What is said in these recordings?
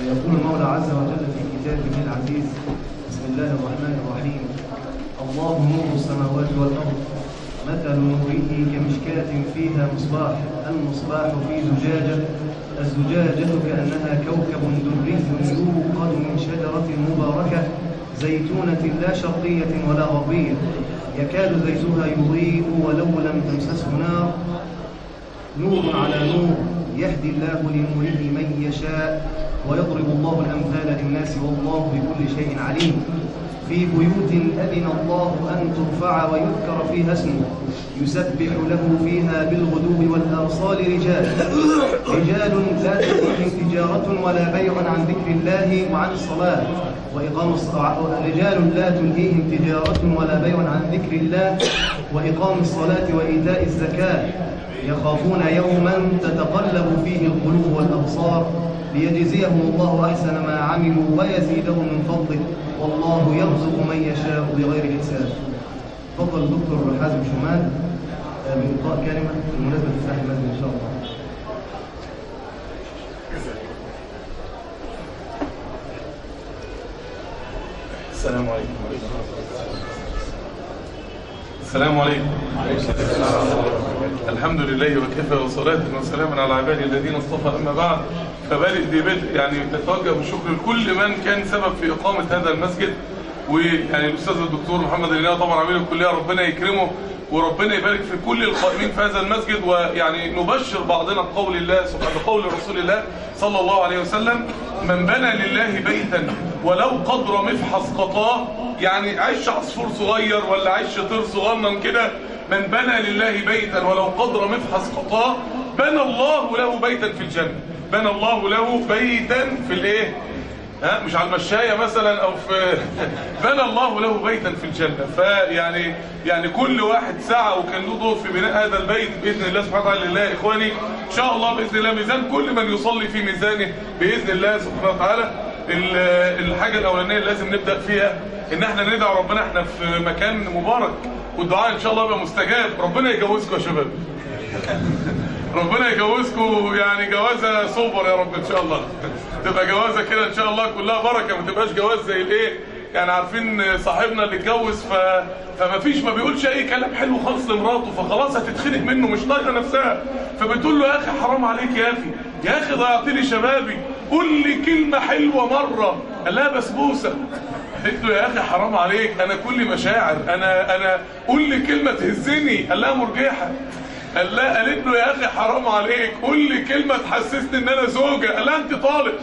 يقول المولى عز وجل في كتابه العزيز بسم الله الرحمن الرحيم الله نور السماوات والأرض مثل نوره كمشكاة فيها مصباح المصباح في زجاجة الزجاجة كأنها كوكب دري يوقد من شجرة مباركة زيتونة لا شرقية ولا غربية يكاد زيتها يضيء ولو لم تمسسه نار نور على نور يهدي الله لنوره من يشاء ويضرب الله الأمثال للناس والله بكل شيء عليم في بيوت أذن الله أن ترفع ويذكر فيها اسمه يسبح له فيها بالغدو والآصال رجال رجال لا تلهيهم تجارة ولا بيع عن ذكر الله وعن الصلاة وإقام الصلاة رجال لا تلهيهم تجارة ولا بيع عن ذكر الله وإقام الصلاة وإيتاء الزكاة يخافون يوما تتقلب فيه القلوب والأبصار ليجزيهم الله أحسن ما عملوا ويزيدهم من فضله والله يرزق من يشاء بغير حساب تفضل الدكتور حازم شمال آه، بإلقاء كلمة بمناسبة افتتاح المسجد إن شاء الله السلام عليكم السلام عليكم الحمد لله وكفى وصلاة وسلاما على عبادي الذين اصطفى أما بعد فبادئ دي بدء يعني نتوجه بالشكر لكل من كان سبب في إقامة هذا المسجد ويعني الأستاذ الدكتور محمد الإله طبعا عميل الكلية ربنا يكرمه وربنا يبارك في كل القائمين في هذا المسجد ويعني نبشر بعضنا بقول الله سبحانه بقول رسول الله صلى الله عليه وسلم من بنى لله بيتا ولو قدر مفحص قطاه يعني عش عصفور صغير ولا عش طير صغنن كده من بنى لله بيتا ولو قدر مفحص قطاه بنى الله له بيتا في الجنة بنى الله له بيتا في الايه ها مش على المشاية مثلا او في بنى الله له بيتا في الجنة فيعني يعني كل واحد سعى وكان له دور في بناء هذا البيت باذن الله سبحانه وتعالى لله يا اخواني ان شاء الله باذن الله ميزان كل من يصلي في ميزانه باذن الله سبحانه وتعالى ال- الحاجة الاولانية اللي لازم نبدأ فيها ان احنا ندعو ربنا احنا في مكان مبارك والدعاء ان شاء الله يبقى مستجاب ربنا يجوزكم يا شباب ربنا يجوزكم يعني جوازه سوبر يا رب ان شاء الله تبقى جوازه كده ان شاء الله كلها بركه ما تبقاش جواز زي الايه يعني عارفين صاحبنا اللي اتجوز ف... فما فيش ما بيقولش اي كلام حلو خالص لمراته فخلاص هتتخنق منه مش طايقه نفسها فبتقول له يا اخي حرام عليك يا اخي يا اخي ضيعت لي شبابي قول لي كلمه حلوه مره قال لها بسبوسه قلت له يا اخي حرام عليك انا كل مشاعر انا انا قول لي كلمه تهزني قال لها مرجحه قال لا قالت له يا اخي حرام عليك قول لي كلمه تحسسني ان انا زوجه قال لها انت طالق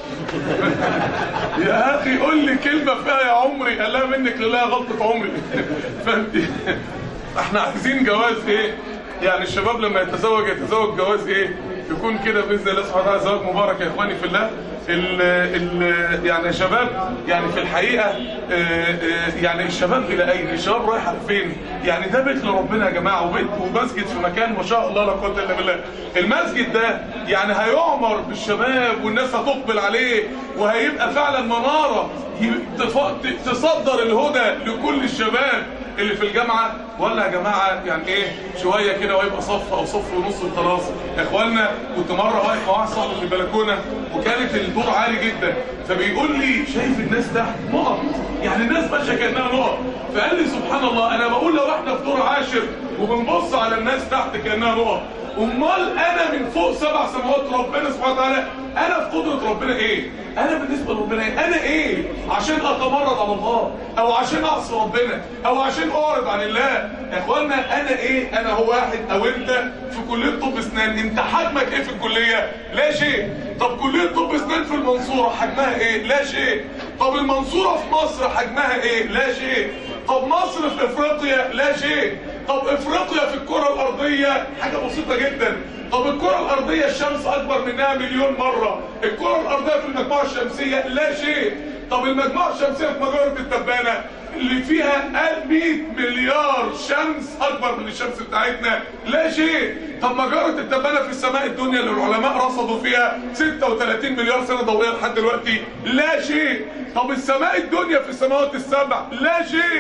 يا اخي قول لي كلمه فيها يا عمري قال لها منك لله غلطه عمري فانت احنا عايزين جواز ايه يعني الشباب لما يتزوج يتزوج جواز ايه يكون كده باذن الله سبحانه وتعالى زواج مبارك يا اخواني في الله ال ال يعني يا شباب يعني في الحقيقه آه، آه، يعني الشباب الى اين الشباب رايحه فين يعني ده بيت لربنا يا جماعه وبيت ومسجد في مكان ما شاء الله لا قوه الا بالله المسجد ده يعني هيعمر بالشباب والناس هتقبل عليه وهيبقى فعلا مناره ي- تف- تصدر الهدى لكل الشباب اللي في الجامعة ولا يا جماعة يعني ايه شوية كده ويبقى صف او صف ونص وخلاص يا اخوانا كنت مرة واقف مع واحد صاحبي في البلكونة وكانت الدور عالي جدا فبيقول لي شايف الناس تحت نقط يعني الناس ماشية كأنها نقط فقال لي سبحان الله انا بقول لو احنا في دور عاشر وبنبص على الناس تحت كأنها نقط امال انا من فوق سبع سماوات ربنا سبحانه وتعالى انا في قدرة ربنا ايه انا بالنسبة لربنا ايه انا ايه عشان اتمرد على الله او عشان اعصي ربنا او عشان اعرض عن الله يا اخوانا انا ايه انا هو واحد او انت في كلية طب اسنان انت حجمك ايه في الكلية لا شيء طب كلية طب اسنان في المنصورة حجمها ايه لا شيء طب المنصورة في مصر حجمها ايه لا شيء طب مصر في افريقيا لا شيء طب افريقيا في الكرة الارضية حاجة بسيطة جدا طب الكرة الارضية الشمس اكبر منها مليون مرة الكرة الارضية في المجموعة الشمسية لا شيء طب المجموعة الشمسية في مجرة التبانة اللي فيها 100 مليار شمس اكبر من الشمس بتاعتنا لا شيء طب مجرة التبانة في السماء الدنيا اللي العلماء رصدوا فيها 36 مليار سنة ضوئية لحد دلوقتي لا شيء طب السماء الدنيا في السماوات السبع لا شيء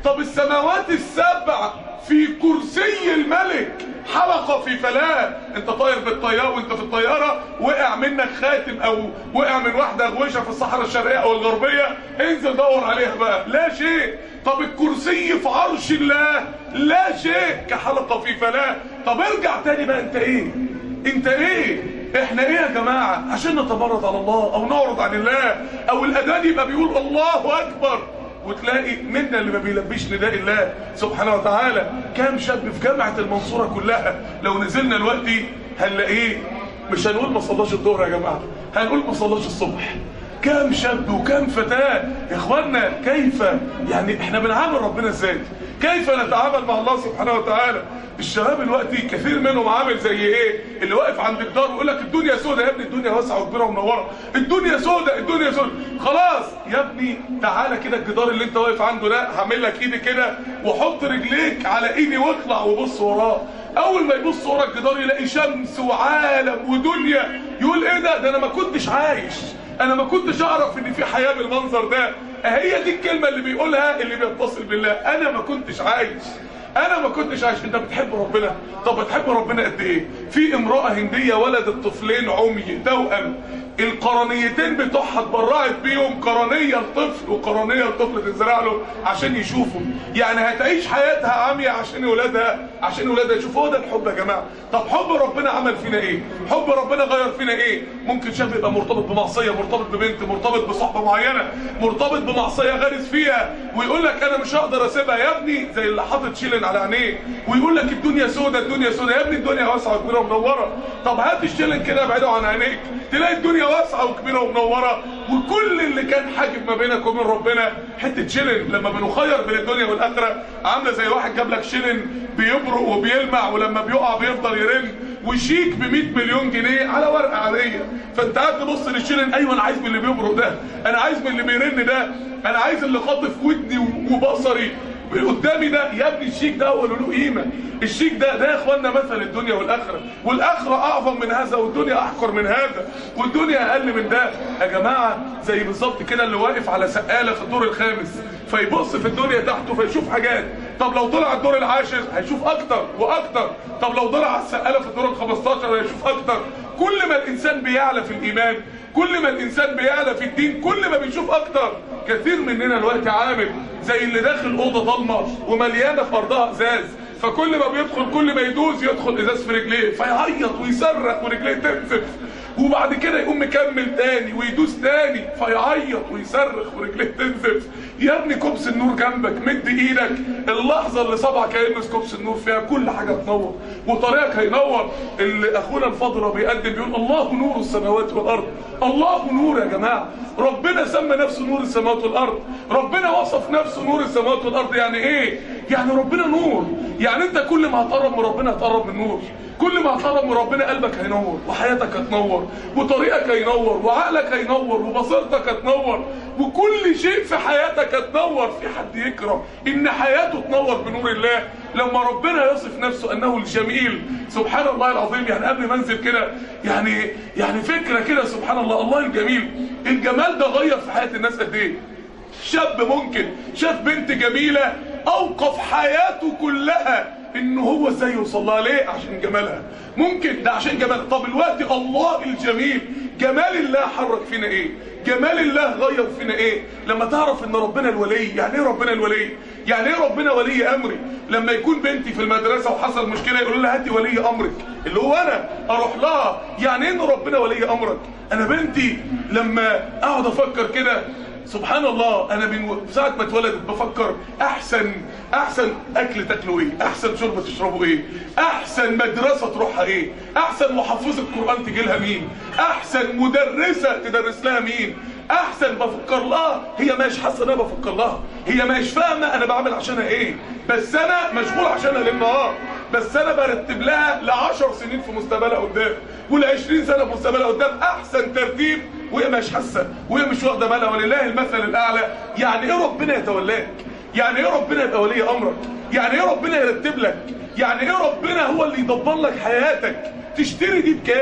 طب السماوات السبع في كرسي الملك حلقة في فلاة انت طاير بالطيارة وانت في الطيارة وقع منك خاتم او وقع من واحدة غويشة في الصحراء الشرقية او الغربية انزل دور عليها بقى لا شيء طب الكرسي في عرش الله لا شيء كحلقة في فلاة طب ارجع تاني بقى انت ايه انت ايه احنا ايه يا جماعة عشان نتمرد على الله او نعرض عن الله او الاذان يبقى بيقول الله اكبر وتلاقي منا اللي ما بيلبيش نداء الله سبحانه وتعالى كام شاب في جامعة المنصورة كلها لو نزلنا دلوقتي هنلاقيه مش هنقول ما صلاش الظهر يا جماعة هنقول ما صلاش الصبح كام شاب وكام فتاة يا اخوانا كيف يعني احنا بنعامل ربنا ازاي كيف نتعامل مع الله سبحانه وتعالى الشباب دلوقتي كثير منهم عامل زي ايه اللي واقف عند الدار ويقول لك الدنيا سودة يا ابني الدنيا واسعه وكبيره ومنوره الدنيا سودة الدنيا سودة خلاص يا ابني تعالى كده الجدار اللي انت واقف عنده ده هعمل لك ايدي كده وحط رجليك على ايدي واطلع وبص وراه اول ما يبص ورا الجدار يلاقي شمس وعالم ودنيا يقول ايه ده ده انا ما كنتش عايش انا ما كنتش اعرف ان في حياه بالمنظر ده هي دي الكلمه اللي بيقولها اللي بيتصل بالله انا ما كنتش عايش انا ما كنتش عايش انت بتحب ربنا طب بتحب ربنا قد ايه في امراه هنديه ولدت طفلين عمي توأم القرنيتين بتوعها اتبرعت بيهم قرنيه لطفل وقرنيه لطفل تزرع له عشان يشوفوا يعني هتعيش حياتها عاميه عشان ولادها عشان ولادها يشوفوا هو ده الحب يا جماعه طب حب ربنا عمل فينا ايه حب ربنا غير فينا ايه ممكن شاب يبقى مرتبط بمعصيه مرتبط ببنت مرتبط بصحبه معينه مرتبط بمعصيه غارس فيها ويقول لك انا مش هقدر اسيبها يا ابني زي اللي حاطط شيلن على عينيه ويقول لك الدنيا سودة الدنيا سودة يا ابني الدنيا واسعه وكبيره ومنوره طب هات الشيلن كده ابعده عن عينيك تلاقي الدنيا واسعه وكبيره ومنوره وكل اللي كان حاجب ما بينك وبين ربنا حته شيلن لما بنخير بين الدنيا والاخره عامله زي واحد جاب لك شيلن بيبرق وبيلمع ولما بيقع بيفضل يرن وشيك ب 100 مليون جنيه على ورقه عاديه فانت قاعد تبص للشيلن ايوه انا عايز من اللي بيبرق ده انا عايز من اللي بيرن ده انا عايز اللي خاطف ودني وبصري قدامي ده يا ابني الشيك ده هو اللي له قيمه الشيك ده ده يا اخوانا مثل الدنيا والاخره والاخره اعظم من هذا والدنيا احقر من هذا والدنيا اقل من ده يا جماعه زي بالظبط كده اللي واقف على سقاله في الدور الخامس فيبص في الدنيا تحته فيشوف حاجات طب لو طلع الدور العاشر هيشوف اكتر واكتر طب لو طلع على السقاله في الدور ال15 هيشوف اكتر كل ما الانسان بيعلى في الايمان كل ما الانسان بيعلى في الدين كل ما بيشوف اكتر كثير مننا الوقت عامل زي اللي داخل اوضه ضلمه ومليانه في ارضها ازاز فكل ما بيدخل كل ما يدوس يدخل ازاز في رجليه فيعيط ويصرخ ورجليه تنزف وبعد كده يقوم مكمل تاني ويدوس تاني فيعيط ويصرخ ورجليه تنزف يا ابني كبس النور جنبك مد ايدك اللحظه اللي صبعك هيلمس كبس النور فيها كل حاجه تنور وطريقك هينور اللي اخونا الفضل بيقدم بيقول الله نور السماوات والارض الله نور يا جماعه ربنا سمى نفسه نور السماوات والارض ربنا وصف نفسه نور السماوات والارض يعني ايه يعني ربنا نور يعني انت كل ما هتقرب من ربنا هتقرب من نور كل ما هتقرب من ربنا قلبك هينور وحياتك هتنور وطريقك هينور وعقلك هينور وبصيرتك هتنور وكل شيء في حياتك هتنور في حد يكره ان حياته تنور بنور الله لما ربنا يصف نفسه انه الجميل سبحان الله العظيم يعني قبل ما انزل كده يعني يعني فكره كده سبحان الله الله الجميل الجمال ده غير في حياه الناس قد ايه شاب ممكن شاف بنت جميله اوقف حياته كلها ان هو ازاي يوصل لها ليه عشان جمالها ممكن ده عشان جمالها طب الوقت الله الجميل جمال الله حرك فينا ايه جمال الله غير فينا ايه لما تعرف ان ربنا الولي يعني ايه ربنا الولي يعني ايه ربنا ولي امري لما يكون بنتي في المدرسه وحصل مشكله يقولوا لها هاتي ولي امرك اللي هو انا اروح لها يعني ايه ان ربنا ولي امرك انا بنتي لما اقعد افكر كده سبحان الله انا من ساعه ما اتولدت بفكر احسن احسن اكل تاكله ايه احسن شرب تشربه ايه احسن مدرسه تروحها ايه احسن محفظه قران تجي لها مين احسن مدرسه تدرس لها مين احسن بفكر لها هي مش حاسه انا بفكر لها هي مش فاهمه انا بعمل عشانها ايه بس انا مشغول عشانها ليل نهار بس انا برتب لها ل 10 سنين في مستقبلها قدام وال 20 سنه في مستقبلها قدام احسن ترتيب وهي مش حاسه وهي مش واخده بالها ولله المثل الاعلى يعني ايه ربنا يتولاك يعني ايه ربنا يبقى ولي امرك يعني ايه ربنا يرتب لك يعني ايه ربنا هو اللي يدبر لك حياتك تشتري دي بكام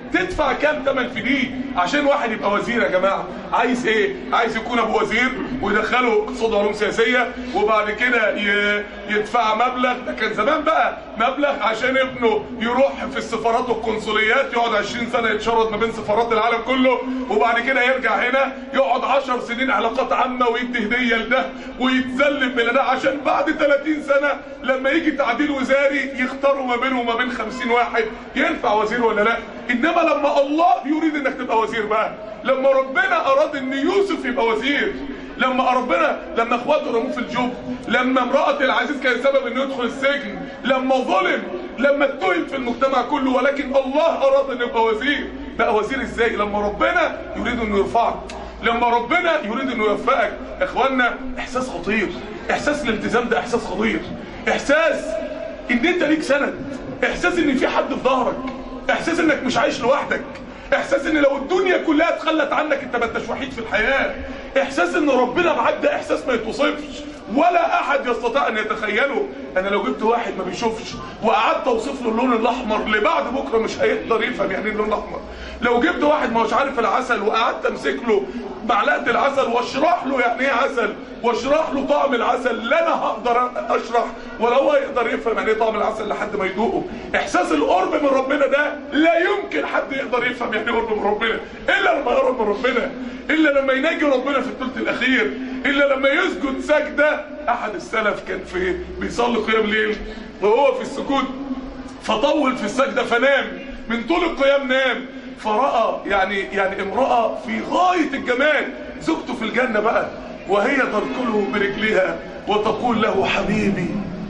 تدفع كام تمن في دي عشان واحد يبقى وزير يا جماعه عايز ايه عايز يكون ابو وزير ويدخله اقتصاد وعلوم سياسيه وبعد كده ي- يدفع مبلغ ده كان زمان بقى مبلغ عشان ابنه يروح في السفارات والقنصليات يقعد 20 سنه يتشرد ما بين سفارات العالم كله وبعد كده يرجع هنا يقعد 10 سنين علاقات عامه ويدي هديه لده ويتسلم من ده عشان بعد 30 سنه لما يجي تعديل وزاري يختاروا ما بينه وما بين 50 واحد ينفع وزير ولا لا انما لما الله يريد انك تبقى وزير بقى لما ربنا اراد ان يوسف يبقى وزير لما ربنا لما اخواته رموه في الجب لما امرأة العزيز كان سبب انه يدخل السجن لما ظلم لما اتهم في المجتمع كله ولكن الله اراد انه يبقى وزير بقى وزير ازاي لما ربنا يريد انه يرفعك لما ربنا يريد انه يوفقك يا اخوانا احساس خطير احساس الالتزام ده احساس خطير احساس ان انت ليك سند احساس ان في حد في ظهرك احساس انك مش عايش لوحدك احساس ان لو الدنيا كلها اتخلت عنك انت ما انتش وحيد في الحياه احساس ان ربنا معاك ده احساس ما يتوصفش ولا احد يستطيع ان يتخيله انا لو جبت واحد ما بيشوفش وقعدت اوصف له اللون الاحمر لبعد بكره مش هيقدر يفهم يعني ايه اللون الاحمر لو جبت واحد ما هوش عارف العسل وقعدت امسك له معلقه العسل واشرح له يعني ايه عسل واشرح له طعم العسل لا انا هقدر اشرح ولا هو يقدر يفهم يعني ايه طعم العسل لحد ما يدوقه احساس القرب من ربنا ده لا يمكن حد يقدر يفهم يعني ايه قرب من ربنا الا لما يقرب من ربنا الا لما يناجي ربنا في الثلث الاخير الا لما يسجد سجده احد السلف كان في بيصلي قيام ليل وهو في السجود فطول في السجده فنام من طول القيام نام فرأى يعني يعني امرأة في غاية الجمال زوجته في الجنة بقى وهي تركله برجلها وتقول له حبيبي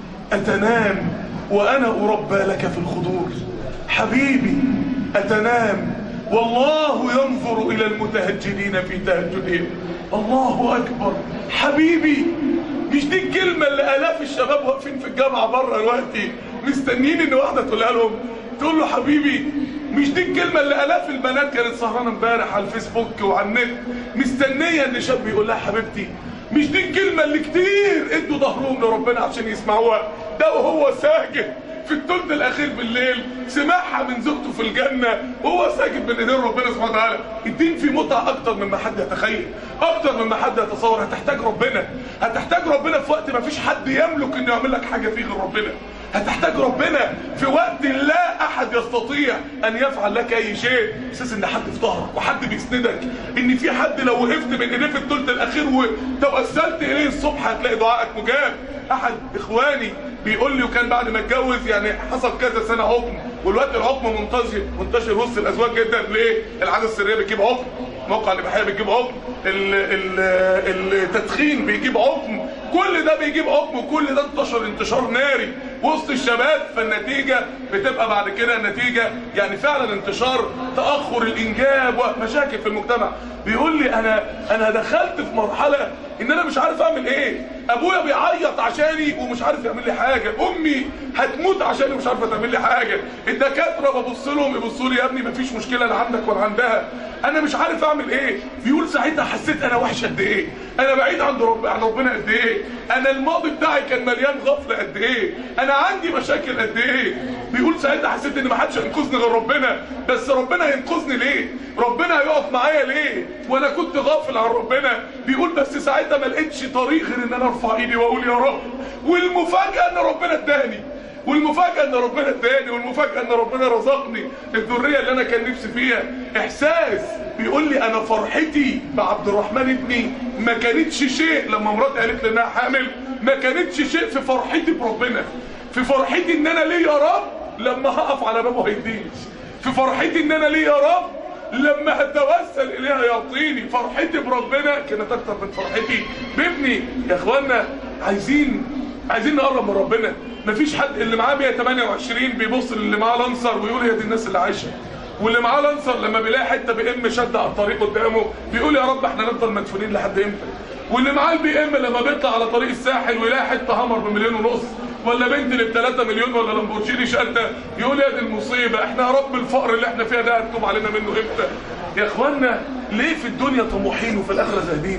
أتنام وأنا أربى لك في الخضور حبيبي أتنام والله ينظر إلى المتهجدين في تهجدهم الله أكبر حبيبي مش دي الكلمة اللي آلاف الشباب واقفين في الجامعة بره دلوقتي مستنيين إن واحدة تقولها لهم تقول له حبيبي مش دي الكلمة اللي آلاف البنات كانت سهرانة امبارح على الفيسبوك وعلى النت مستنية إن شاب يقول لها حبيبتي مش دي الكلمة اللي كتير ادوا ظهرهم لربنا عشان يسمعوها ده وهو ساجد في الثلث الاخير بالليل سمعها من زوجته في الجنه وهو ساجد بين ايدين ربنا سبحانه وتعالى الدين فيه متعه اكتر مما حد يتخيل اكتر مما حد يتصور هتحتاج ربنا هتحتاج ربنا في وقت ما فيش حد يملك انه يعمل لك حاجه فيه غير ربنا هتحتاج ربنا في وقت لا احد يستطيع ان يفعل لك اي شيء اساس ان حد في ظهرك وحد بيسندك ان في حد لو وقفت بين ايديه في الثلث الاخير وتوسلت اليه الصبح هتلاقي دعائك مجاب احد اخواني بيقول لي وكان بعد ما اتجوز يعني حصل كذا سنه حكم والوقت الحكم منتشر منتشر وسط الازواج جدا ليه؟ العاده السريه بتجيب حكم موقع الاباحيه بتجيب حكم ال- ال- التدخين بيجيب حكم كل ده بيجيب حكم وكل ده انتشر انتشار ناري وسط الشباب فالنتيجه بتبقى بعد كده النتيجه يعني فعلا انتشار تاخر الانجاب ومشاكل في المجتمع بيقول لي انا انا دخلت في مرحله ان انا مش عارف اعمل ايه ابويا بيعيط عشاني ومش عارف يعمل لي حاجه امي هتموت عشاني ومش عارفه تعمل لي حاجه الدكاتره ببص لهم يبصوا لي يا ابني مفيش مشكله لا عندك ولا عندها انا مش عارف اعمل ايه بيقول ساعتها حسيت انا وحش قد ايه انا بعيد عن رب عن ربنا قد ايه انا الماضي بتاعي كان مليان غفله قد ايه انا عندي مشاكل قد ايه بيقول ساعتها حسيت ان ما حدش هينقذني غير ربنا بس ربنا هينقذني ليه ربنا هيقف معايا ليه وانا كنت غافل عن ربنا بيقول بس ساعتها ما لقيتش طريق غير ان انا ارفع ايدي واقول يا رب والمفاجاه ان ربنا اداني والمفاجأة ان ربنا اداني والمفاجأة ان ربنا رزقني الذرية اللي انا كان نفسي فيها احساس بيقول لي انا فرحتي بعبد الرحمن ابني ما كانتش شيء لما مراتي قالت لي انها حامل ما كانتش شيء في فرحتي بربنا في فرحتي ان انا ليه يا رب لما هقف على بابه هيديني في فرحتي ان انا ليه يا رب لما هتوسل اليها يعطيني فرحتي بربنا كانت اكتر من فرحتي بابني يا اخوانا عايزين عايزين نقرب من ربنا مفيش حد اللي معاه 128 بيبص للي معاه لانسر ويقول هي دي الناس اللي عايشه واللي معاه لانسر لما بيلاقي حته بي ام شد على الطريق قدامه بيقول يا رب احنا نفضل مدفونين لحد امتى واللي معاه البي ام لما بيطلع على طريق الساحل ويلاقي حته همر بمليون ونص ولا بنت اللي ب 3 مليون ولا لامبورجيني شقه يقول يا دي المصيبه احنا يا رب الفقر اللي احنا فيها ده هتتوب علينا منه امتى يا اخوانا ليه في الدنيا طموحين وفي الاخره زاهدين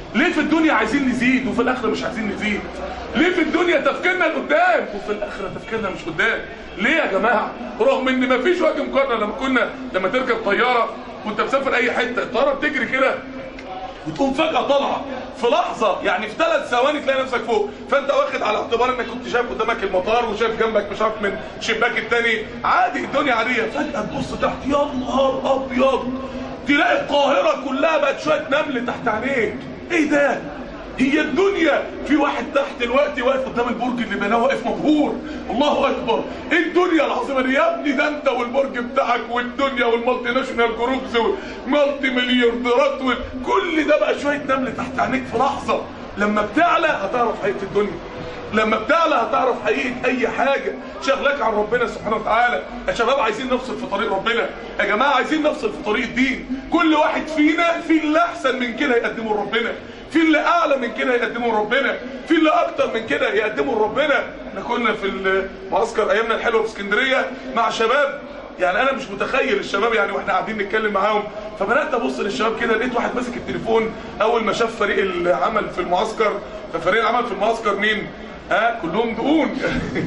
ليه في الدنيا عايزين نزيد وفي الاخره مش عايزين نزيد ليه في الدنيا تفكيرنا لقدام وفي الاخره تفكيرنا مش قدام ليه يا جماعه رغم ان مفيش وجه مقارنه لما كنا لما تركب طياره وانت مسافر اي حته الطياره بتجري كده وتقوم فجأة طالعة في لحظة يعني في ثلاث ثواني تلاقي نفسك فوق فانت واخد على اعتبار انك كنت شايف قدامك المطار وشايف جنبك مش عارف من شباك التاني عادي الدنيا عادية فجأة تبص تحت يا نهار ابيض تلاقي القاهرة كلها بقت شوية نمل تحت عينيك ايه ده هي الدنيا في واحد تحت دلوقتي واقف قدام البرج اللي بناه واقف مبهور الله اكبر ايه الدنيا العظيمه دي يا ابني ده انت والبرج بتاعك والدنيا والمالتي ناشونال جروبز والمالتي مليارديرات كل ده بقى شويه نمل تحت عينيك في لحظه لما بتعلى هتعرف حقيقه الدنيا لما بتعلى هتعرف حقيقة اي حاجة شغلك عن ربنا سبحانه وتعالى يا شباب عايزين نفصل في طريق ربنا يا جماعة عايزين نفصل في طريق الدين كل واحد فينا في اللي احسن من كده يقدمه لربنا في اللي اعلى من كده يقدمه لربنا في اللي اكتر من كده يقدمه لربنا احنا كنا في المعسكر ايامنا الحلوه في اسكندريه مع شباب يعني انا مش متخيل الشباب يعني واحنا قاعدين نتكلم معاهم فبدات ابص للشباب كده لقيت واحد ماسك التليفون اول ما شاف فريق العمل في المعسكر ففريق العمل في المعسكر مين ها كلهم دقون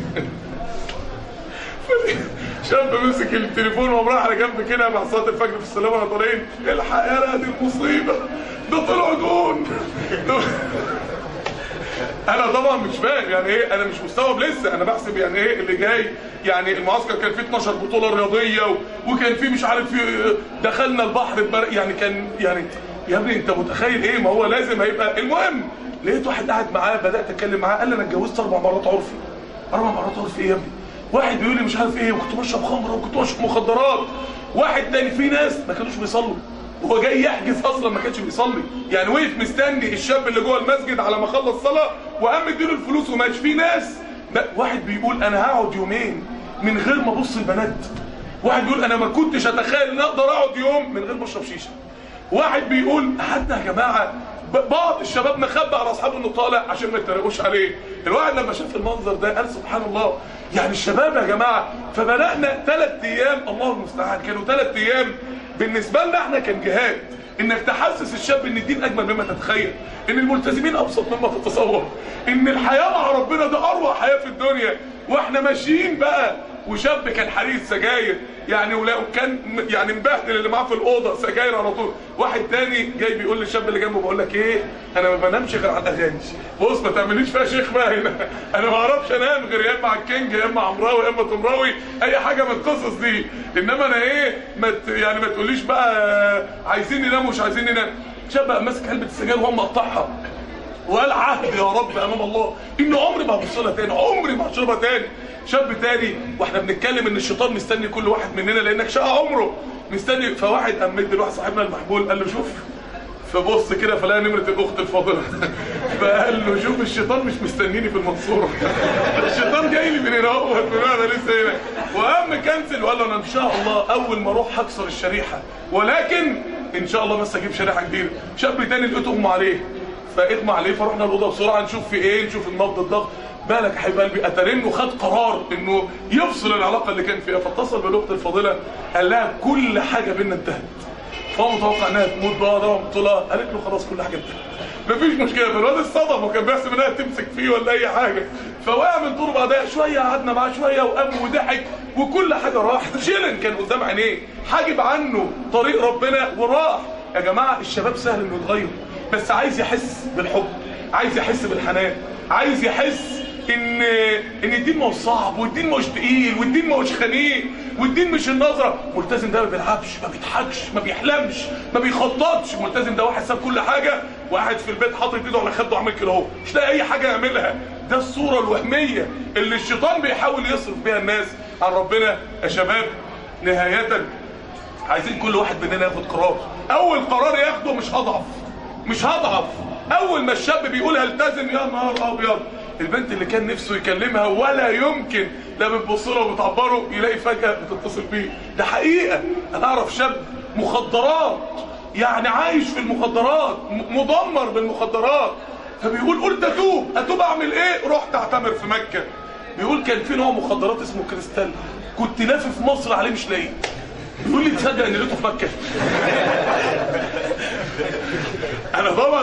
شاب مسك التليفون وقام راح على جنب كده مع صلاه الفجر في السلام وانا طالعين الحق يا دي المصيبه ده طلعوا دقون انا طبعا مش فاهم يعني ايه انا مش مستوعب لسه انا بحسب يعني ايه اللي جاي يعني المعسكر كان فيه 12 بطوله رياضيه و... وكان فيه مش عارف فيه دخلنا البحر البر... يعني كان يعني يا ابني انت متخيل ايه ما هو لازم هيبقى المهم لقيت واحد قاعد معاه بدات اتكلم معاه قال لي انا اتجوزت اربع مرات عرفي اربع مرات عرفي ايه يا ابني واحد بيقول لي مش عارف ايه وكنت بشرب خمره وكنت بشرب مخدرات واحد تاني في ناس ما كانوش بيصلوا هو جاي يحجز اصلا ما كانش بيصلي يعني وقف مستني الشاب اللي جوه المسجد على ما خلص صلاه وقام مديله الفلوس وماشي في ناس واحد بيقول انا هقعد يومين من غير ما ابص البنات واحد بيقول انا ما كنتش اتخيل ان اقدر اقعد يوم من غير ما اشرب شيشه واحد بيقول حتى يا جماعه بعض الشباب مخبى على اصحابه انه طالع عشان ما يتريقوش عليه الواحد لما شاف المنظر ده قال سبحان الله يعني الشباب يا جماعه فبدانا ثلاث ايام الله المستعان كانوا ثلاث ايام بالنسبه لنا احنا كان جهاد انك تحسس الشاب ان الدين اجمل مما تتخيل ان الملتزمين ابسط مما تتصور ان الحياه مع ربنا ده اروع حياه في الدنيا واحنا ماشيين بقى وشاب كان حريص سجاير يعني ولا كان يعني مبهدل اللي معاه في الاوضه سجاير على طول واحد تاني جاي بيقول للشاب اللي جنبه بقول لك ايه انا ما بنامش غير على الاغاني بص ما تعمليش فيها شيخ بقى هنا انا ما اعرفش انام غير يا اما على الكينج يا اما عمراوي يا اما تمراوي اي حاجه من القصص دي انما انا ايه ما يعني ما تقوليش بقى عايزين ننام ومش عايزين ننام شاب بقى ماسك علبه السجاير وهو مقطعها وقال عهد يا رب امام الله ان عمري ما هبص لها تاني عمري ما هشربها تاني شاب تاني واحنا بنتكلم ان الشيطان مستني كل واحد مننا لانك شقى عمره مستني فواحد قام مدي لواحد صاحبنا المحبول قال له شوف فبص كده فلقى نمره الاخت الفاضله فقال له شوف الشيطان مش مستنيني في المنصوره الشيطان جاي لي من هنا اهو انا لسه هنا وقام مكنسل وقال له انا ان شاء الله اول ما اروح هكسر الشريحه ولكن ان شاء الله بس اجيب شريحه جديده شاب تاني لقيته اغمى عليه فاغمى عليه فرحنا الاوضه بسرعه نشوف في ايه نشوف النبض الضغط بالك حبيب قلبي اترنه خد قرار انه يفصل العلاقه اللي كان فيها فاتصل بالاخت الفاضله قال لها كل حاجه بينا انتهت فهو متوقع انها تموت بقى ده بطولها قالت له خلاص كل حاجه انتهت مفيش مشكله فالواد اتصدم وكان بيحسب انها تمسك فيه ولا اي حاجه فوقع من طوله بعدها شويه قعدنا معاه شويه وقام وضحك وكل حاجه راحت شيلن كان قدام عينيه حاجب عنه طريق ربنا وراح يا جماعه الشباب سهل انه يتغير بس عايز يحس بالحب عايز يحس بالحنان عايز يحس ان ان الدين ما هوش صعب والدين ما هوش تقيل والدين ما هوش خنيق والدين مش النظره ملتزم ده ما بيلعبش ما بيضحكش ما بيحلمش ما بيخططش ملتزم ده واحد ساب كل حاجه وقاعد في البيت حاطط ايده على خده وعامل كده اهو مش لاقي اي حاجه يعملها ده الصوره الوهميه اللي الشيطان بيحاول يصرف بيها الناس عن ربنا يا شباب نهايه عايزين كل واحد مننا ياخد قرار اول قرار ياخده مش هضعف مش هضعف اول ما الشاب بيقول هلتزم يا نهار ابيض البنت اللي كان نفسه يكلمها ولا يمكن لا بتبص له وبتعبره يلاقي فجاه بتتصل بيه ده حقيقه انا اعرف شاب مخدرات يعني عايش في المخدرات مدمر بالمخدرات فبيقول قلت اتوب اتوب اعمل ايه رحت اعتمر في مكه بيقول كان في نوع مخدرات اسمه كريستال كنت لافف في مصر عليه مش لاقيه بيقول لي تصدق ان لقيته في مكه انا طبعا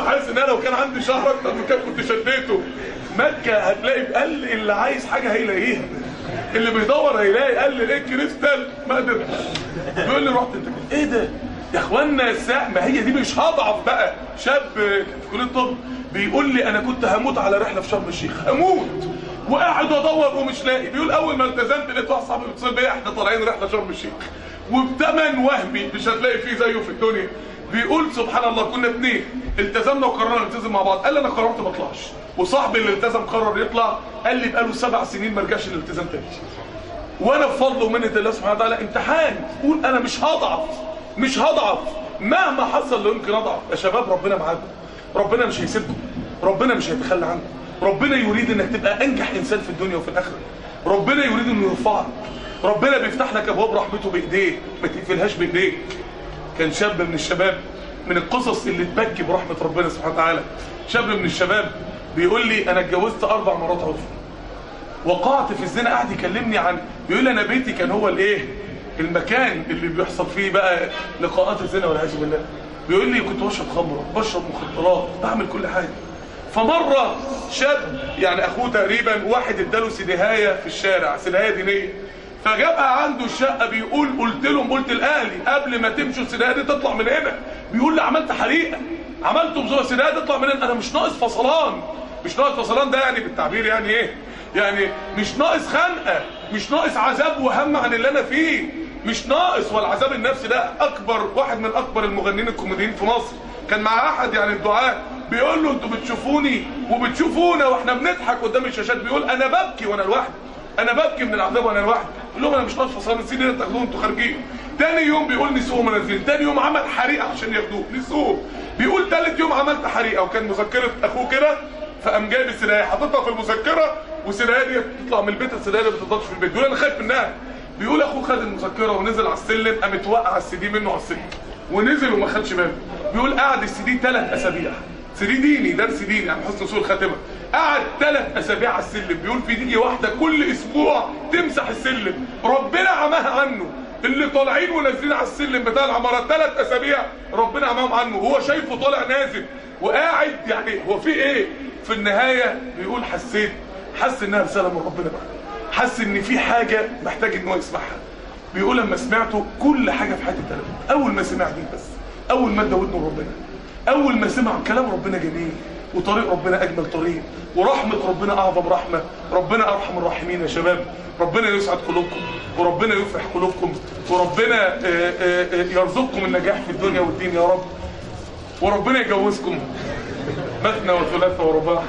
حاسس ان انا لو كان عندي شهر اكتر من كده كنت شديته مكه هتلاقي قال لي اللي عايز حاجه هيلاقيها اللي بيدور هيلاقي قال لي ايه كريستال ما قدرتش بيقول لي رحت انت كده ايه ده يا اخوانا الساعة ما هي دي مش هضعف بقى شاب في كليه الطب بيقول لي انا كنت هموت على رحله في شرم الشيخ هموت وقاعد ادور ومش لاقي بيقول اول ما التزمت لقيت واحد صاحبي بيتصل بيا احنا طالعين رحله شرم الشيخ وبثمن وهمي مش هتلاقي فيه زيه في الدنيا بيقول سبحان الله كنا اتنين التزمنا وقررنا نلتزم مع بعض قال لي انا قررت ما اطلعش وصاحبي اللي التزم قرر يطلع قال لي بقاله سبع سنين ما رجعش الالتزام تاني وانا بفضل ومنة الله سبحانه وتعالى امتحان قول انا مش هضعف مش هضعف مهما حصل لو يمكن اضعف يا شباب ربنا معاكم ربنا مش هيسيبكم ربنا مش هيتخلى عنكم ربنا يريد انك تبقى انجح انسان في الدنيا وفي الاخره ربنا يريد انه يرفعك ربنا بيفتح لك ابواب رحمته بايديه ما تقفلهاش بايديك كان شاب من الشباب من القصص اللي تبكي برحمه ربنا سبحانه وتعالى شاب من الشباب بيقول لي انا اتجوزت اربع مرات عرفي وقعت في الزنا قاعد يكلمني عن بيقول لي انا بيتي كان هو الايه المكان اللي بيحصل فيه بقى لقاءات الزنا والعياذ بالله بيقول لي كنت بشرب خمره بشرب مخدرات بعمل كل حاجه فمره شاب يعني اخوه تقريبا واحد اداله سدهايه في الشارع سدهايه دينيه فجابها عنده الشقه بيقول قلت لهم قلت لاهلي قبل ما تمشوا السدهايه دي تطلع من هنا بيقول لي عملت حريقه عملت بزوره السدهايه تطلع من هنا انا مش ناقص فصلان مش ناقص فصلان ده يعني بالتعبير يعني ايه يعني مش ناقص خنقه مش ناقص عذاب وهم عن اللي انا فيه مش ناقص والعذاب النفسي ده اكبر واحد من اكبر المغنيين الكوميديين في مصر كان مع احد يعني الدعاة بيقول له انتوا بتشوفوني وبتشوفونا واحنا بنضحك قدام الشاشات بيقول انا ببكي وانا لوحدي انا ببكي من العذاب وانا لوحدي بقول لهم انا مش ناقص فصلان السيدي ده تاخدوه انتوا خارجين تاني يوم بيقول نسوه منزلين تاني يوم عمل حريقه عشان ياخدوه نسوه بيقول تالت يوم عملت حريقه وكان مذكره اخوه كده فقام جايب السلايه حاططها في المذكره والسلايه دي تطلع من البيت السلايه دي ما بتفضلش في البيت بيقول انا خايف منها بيقول اخوه خد المذكره ونزل على السلم قامت وقع السي دي منه على السلم ونزل وما خدش باله بيقول قعد السي دي ثلاث اسابيع سي دي ديني درس ديني عن حسن سوء الخاتمه قعد ثلاث اسابيع على السلم بيقول في دقيقه واحده كل اسبوع تمسح السلم ربنا عماها عنه اللي طالعين ونازلين على السلم بتاع العماره ثلاث اسابيع ربنا عماهم عنه هو شايفه طالع نازل وقاعد يعني هو في ايه في النهايه بيقول حسيت حس انها رساله من ربنا بقى حس ان في حاجه محتاج ان هو يسمعها بيقول لما سمعته كل حاجه في حياتي اتقلبت اول ما سمع دي بس اول ما ادى ودنه ربنا اول ما سمع كلام ربنا جميل وطريق ربنا اجمل طريق ورحمه ربنا اعظم رحمه ربنا ارحم الراحمين يا شباب ربنا يسعد قلوبكم وربنا يفرح قلوبكم وربنا آه، آه، آه، يرزقكم النجاح في الدنيا والدين يا رب وربنا يجوزكم مثنى وثلاثة ورباع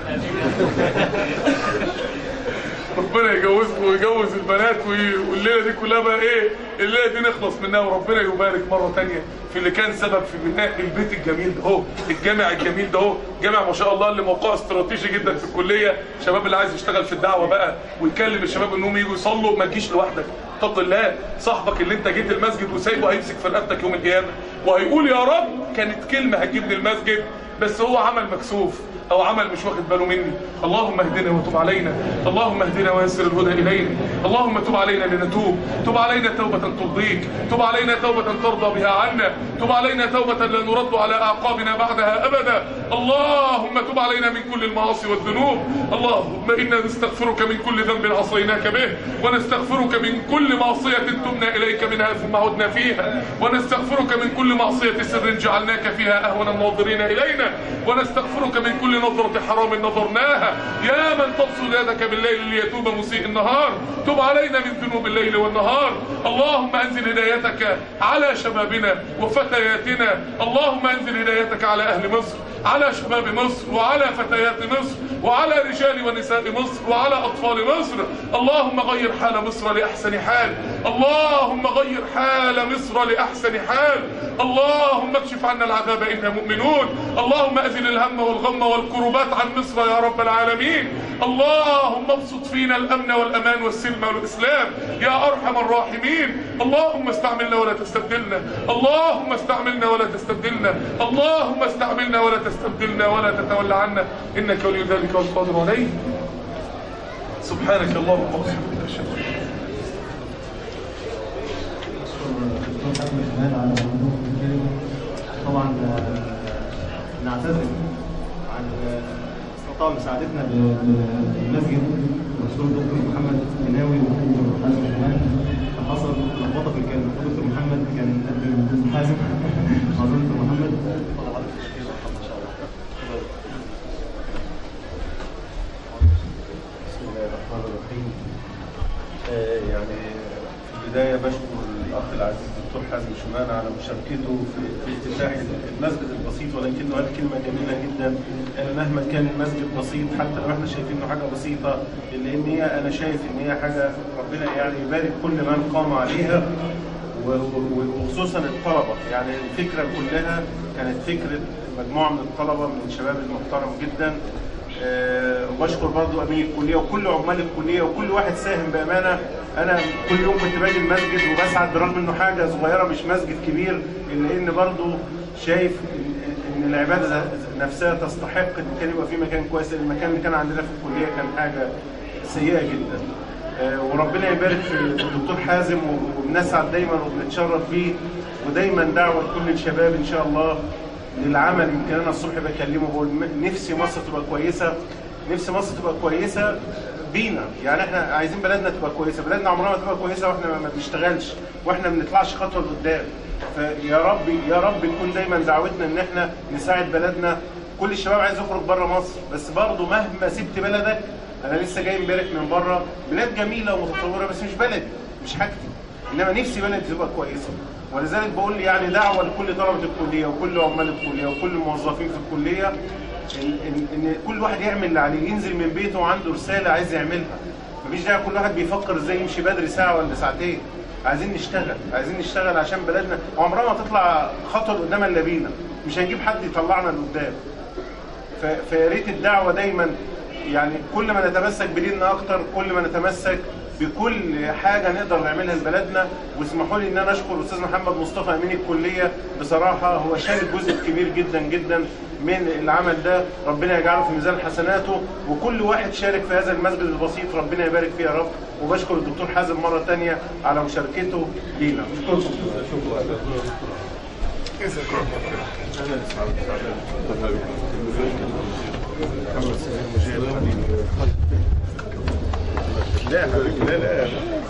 ربنا يجوزكم ويجوز البنات وي- والليله دي كلها بقى ايه الليله دي نخلص منها وربنا يبارك مره تانية في اللي كان سبب في بناء البيت الجميل ده اهو الجامع الجميل ده اهو جامع ما شاء الله اللي موقعه استراتيجي جدا في الكليه الشباب اللي عايز يشتغل في الدعوه بقى ويكلم الشباب انهم يجوا يصلوا ما تجيش لوحدك اتق الله صاحبك اللي انت جيت المسجد وسايبه هيمسك في رقبتك يوم القيامه وهيقول يا رب كانت كلمه هتجيبني المسجد بس هو عمل مكسوف او عمل مش واخد باله مني اللهم اهدنا وتب علينا اللهم اهدنا ويسر الهدى الينا اللهم تب علينا لنتوب تب علينا توبة ترضيك تب علينا توبة ترضى بها عنا تب علينا توبة لا نرد على اعقابنا بعدها ابدا اللهم تب علينا من كل المعاصي والذنوب اللهم انا نستغفرك من كل ذنب عصيناك به ونستغفرك من كل معصية تبنا اليك منها ثم عدنا فيها ونستغفرك من كل معصية سر جعلناك فيها اهون الناظرين الينا ونستغفرك من كل نظرة حرام نظرناها يا من تبسط يدك بالليل ليتوب مسيء النهار تب علينا من ذنوب الليل والنهار اللهم انزل هدايتك على شبابنا وفتياتنا اللهم انزل هدايتك على اهل مصر على شباب مصر وعلى فتيات مصر وعلى رجال ونساء مصر وعلى اطفال مصر اللهم غير حال مصر لاحسن حال اللهم غير حال مصر لاحسن حال اللهم اكشف عنا العذاب انا مؤمنون اللهم ازل الهم والغم والكربات عن مصر يا رب العالمين اللهم ابسط فينا الامن والامان والسلم والاسلام يا ارحم الراحمين اللهم استعملنا ولا تستبدلنا اللهم استعملنا ولا تستبدلنا اللهم استعملنا ولا تستبدلنا ولا تتولى عنا انك ولي ذلك والقادر عليه سبحانك اللهم وبحمدك اشهد ان لا اله الدكتور احمد جمال على موضوع الكلمه طبعا آه، نعتذر عن استطاع مساعدتنا بالمسجد مشروع الدكتور محمد بناوي والدكتور حازم شمال فحصل لخبطه في الكلمه الدكتور محمد كان قدم حازم حاضر دكتور محمد بسم الله الرحمن الرحيم آه، يعني في البداية بشكر الأخ العزيز الدكتور حازم شمان على مشاركته في, في افتتاح المسجد البسيط ولكنه قال كلمة جميلة جدا قال مهما كان المسجد بسيط حتى لو احنا شايفينه حاجة بسيطة إلا إن هي أنا شايف إن هي حاجة ربنا يعني يبارك كل من قام عليها و- و- وخصوصا الطلبة يعني الفكرة كلها كانت فكرة مجموعة من الطلبة من الشباب المحترم جدا آه، وبشكر برضو امين الكليه وكل عمال الكليه وكل واحد ساهم بامانه انا كل يوم كنت باجي المسجد وبسعد برغم انه حاجه صغيره مش مسجد كبير الا ان برضو شايف إن- ان العباده نفسها تستحق ان كان يبقى في مكان كويس المكان اللي كان عندنا في الكليه كان حاجه سيئه جدا آه، وربنا يبارك في الدكتور حازم و- وبنسعد دايما وبنتشرف بيه ودايما دعوه لكل الشباب ان شاء الله للعمل يمكن انا الصبح بكلمه بقول م- نفسي مصر تبقى كويسه نفسي مصر تبقى كويسه بينا يعني احنا عايزين بلدنا تبقى كويسه بلدنا عمرها ما تبقى كويسه واحنا ما- ما بنشتغلش واحنا ما بنطلعش خطوه لقدام فيا رب يا رب تكون دايما دعوتنا ان احنا نساعد بلدنا كل الشباب عايز يخرج بره مصر بس برضه مهما سبت بلدك انا لسه جاي امبارح من بره بلاد جميله ومتطوره بس مش بلدي مش حاجتي انما نفسي بلدي تبقى كويسه ولذلك بقول يعني دعوه لكل طلبه الكليه وكل عمال الكليه وكل الموظفين في الكليه ان, إن, إن كل واحد يعمل اللي عليه ينزل من بيته وعنده رساله عايز يعملها مفيش داعي كل واحد بيفكر ازاي يمشي بدري ساعه ولا ساعتين عايزين نشتغل عايزين نشتغل عشان بلدنا وعمرها ما تطلع خطوه لقدام الا بينا مش هنجيب حد يطلعنا لقدام ف- فيا ريت الدعوه دايما يعني كل ما نتمسك بديننا اكتر كل ما نتمسك بكل حاجه نقدر نعملها لبلدنا واسمحوا لي ان انا اشكر الاستاذ محمد مصطفى امين الكليه بصراحه هو شارك جزء كبير جدا جدا من العمل ده ربنا يجعله في ميزان حسناته وكل واحد شارك في هذا المسجد البسيط ربنا يبارك فيه يا رب وبشكر الدكتور حازم مره ثانيه على مشاركته لينا اشكركم لا يا حبيبي لا لا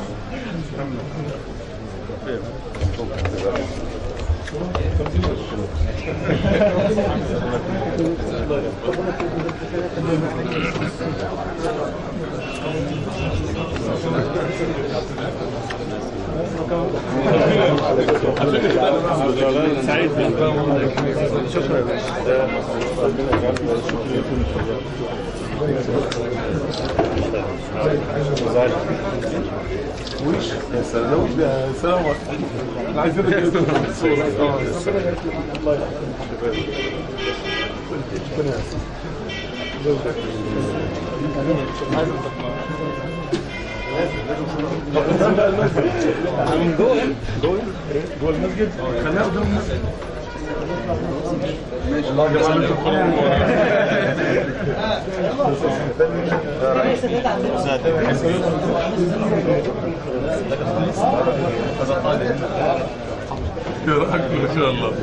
جزاكم ان شاء الله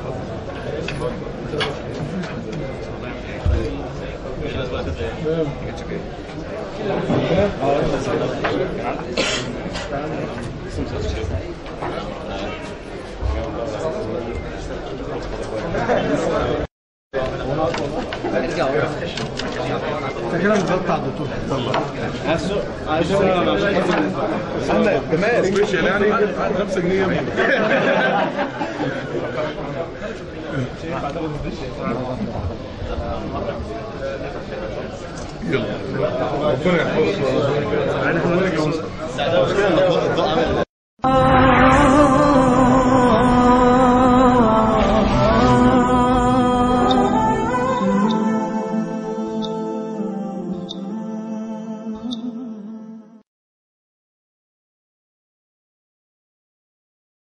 ماشي يعني 5 جنيه يلا ربنا يحفظك